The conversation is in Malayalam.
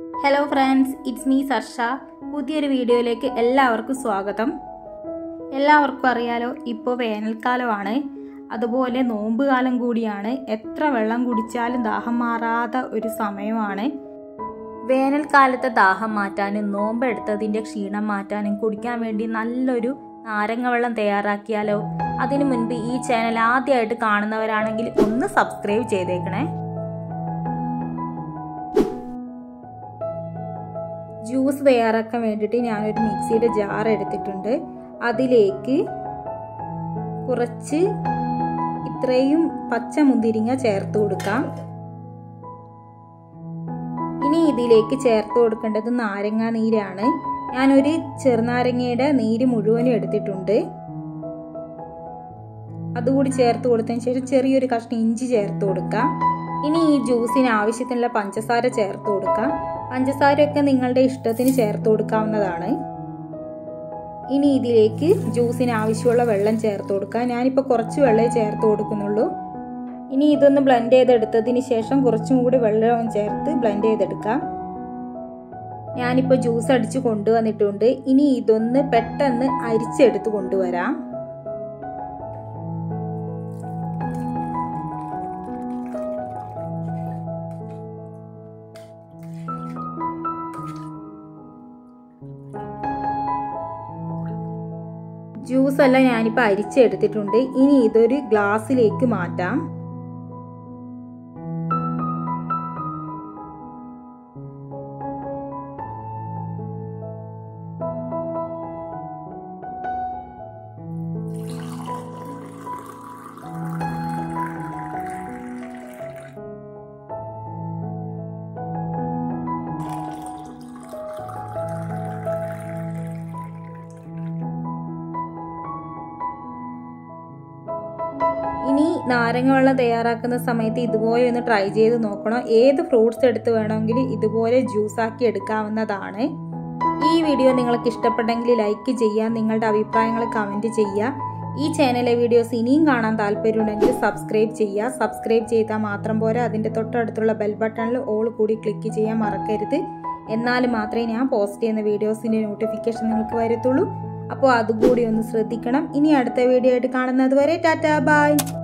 hello friends it's me Sarsha പുതിയൊരു വീഡിയോയിലേക്ക് എല്ലാവർക്കും സ്വാഗതം എല്ലാവർക്കും അറിയാലോ ഇപ്പോൾ വേനൽക്കാലമാണ് അതുപോലെ നോമ്പ് കാലം കൂടിയാണ് എത്ര വെള്ളം കുടിച്ചാലും ദാഹം മാറാത്ത ഒരു സമയമാണ് വേനൽക്കാലത്തെ ദാഹം മാറ്റാനും നോമ്പ് എടുത്തതിൻ്റെ ക്ഷീണം മാറ്റാനും കുടിക്കാൻ വേണ്ടി നല്ലൊരു നാരങ്ങ വെള്ളം തയ്യാറാക്കിയാലോ അതിനു മുൻപ് ഈ ചാനൽ ആദ്യമായിട്ട് കാണുന്നവരാണെങ്കിൽ ഒന്ന് സബ്സ്ക്രൈബ് ചെയ്തേക്കണേ ജ്യൂസ് തയ്യാറാക്കാൻ വേണ്ടിയിട്ട് ഞാനൊരു മിക്സിയുടെ ജാർ എടുത്തിട്ടുണ്ട് അതിലേക്ക് കുറച്ച് ഇത്രയും പച്ച മുന്തിരിങ്ങ ചേർത്ത് കൊടുക്കാം ഇനി ഇതിലേക്ക് ചേർത്ത് കൊടുക്കേണ്ടത് നാരങ്ങ നീരാണ് ഞാനൊരു ചെറുനാരങ്ങയുടെ നീര് മുഴുവനും എടുത്തിട്ടുണ്ട് അതുകൂടി ചേർത്ത് കൊടുത്തതിന് ശേഷം ചെറിയൊരു കഷ്ണം ഇഞ്ചി ചേർത്ത് കൊടുക്കാം ഇനി ഈ ജ്യൂസിന് ആവശ്യത്തിനുള്ള പഞ്ചസാര ചേർത്ത് കൊടുക്കാം പഞ്ചസാരയൊക്കെ നിങ്ങളുടെ ഇഷ്ടത്തിന് ചേർത്ത് കൊടുക്കാവുന്നതാണ് ഇനി ഇതിലേക്ക് ജ്യൂസിന് ആവശ്യമുള്ള വെള്ളം ചേർത്ത് കൊടുക്കാം ഞാനിപ്പോൾ കുറച്ച് വെള്ളമേ ചേർത്ത് കൊടുക്കുന്നുള്ളൂ ഇനി ഇതൊന്ന് ബ്ലെൻഡ് ചെയ്തെടുത്തതിന് ശേഷം കുറച്ചും കൂടി വെള്ളം ചേർത്ത് ബ്ലെൻഡ് ചെയ്തെടുക്കാം ഞാനിപ്പോൾ ജ്യൂസ് അടിച്ച് കൊണ്ടുവന്നിട്ടുണ്ട് ഇനി ഇതൊന്ന് പെട്ടെന്ന് അരിച്ചെടുത്ത് കൊണ്ടുവരാം ജ്യൂസ് എല്ലാം ഞാനിപ്പോൾ അരിച്ചെടുത്തിട്ടുണ്ട് ഇനി ഇതൊരു ഗ്ലാസ്സിലേക്ക് മാറ്റാം ഇനി നാരങ്ങ വെള്ളം തയ്യാറാക്കുന്ന സമയത്ത് ഇതുപോലെ ഒന്ന് ട്രൈ ചെയ്ത് നോക്കണം ഏത് ഫ്രൂട്ട്സ് എടുത്ത് വേണമെങ്കിൽ ഇതുപോലെ ജ്യൂസ് ആക്കി എടുക്കാവുന്നതാണ് ഈ വീഡിയോ നിങ്ങൾക്ക് ഇഷ്ടപ്പെട്ടെങ്കിൽ ലൈക്ക് ചെയ്യുക നിങ്ങളുടെ അഭിപ്രായങ്ങൾ കമൻറ്റ് ചെയ്യുക ഈ ചാനലിലെ വീഡിയോസ് ഇനിയും കാണാൻ താല്പര്യമുണ്ടെങ്കിൽ സബ്സ്ക്രൈബ് ചെയ്യുക സബ്സ്ക്രൈബ് ചെയ്താൽ മാത്രം പോരാ അതിൻ്റെ തൊട്ടടുത്തുള്ള ബെൽ ബട്ടണിൽ ഓൾ കൂടി ക്ലിക്ക് ചെയ്യാൻ മറക്കരുത് എന്നാൽ മാത്രമേ ഞാൻ പോസ്റ്റ് ചെയ്യുന്ന വീഡിയോസിൻ്റെ നോട്ടിഫിക്കേഷൻ നിങ്ങൾക്ക് വരത്തുള്ളൂ അപ്പോൾ അതുകൂടി ഒന്ന് ശ്രദ്ധിക്കണം ഇനി അടുത്ത വീഡിയോ ആയിട്ട് കാണുന്നത് വരെ ടാറ്റാ ബൈ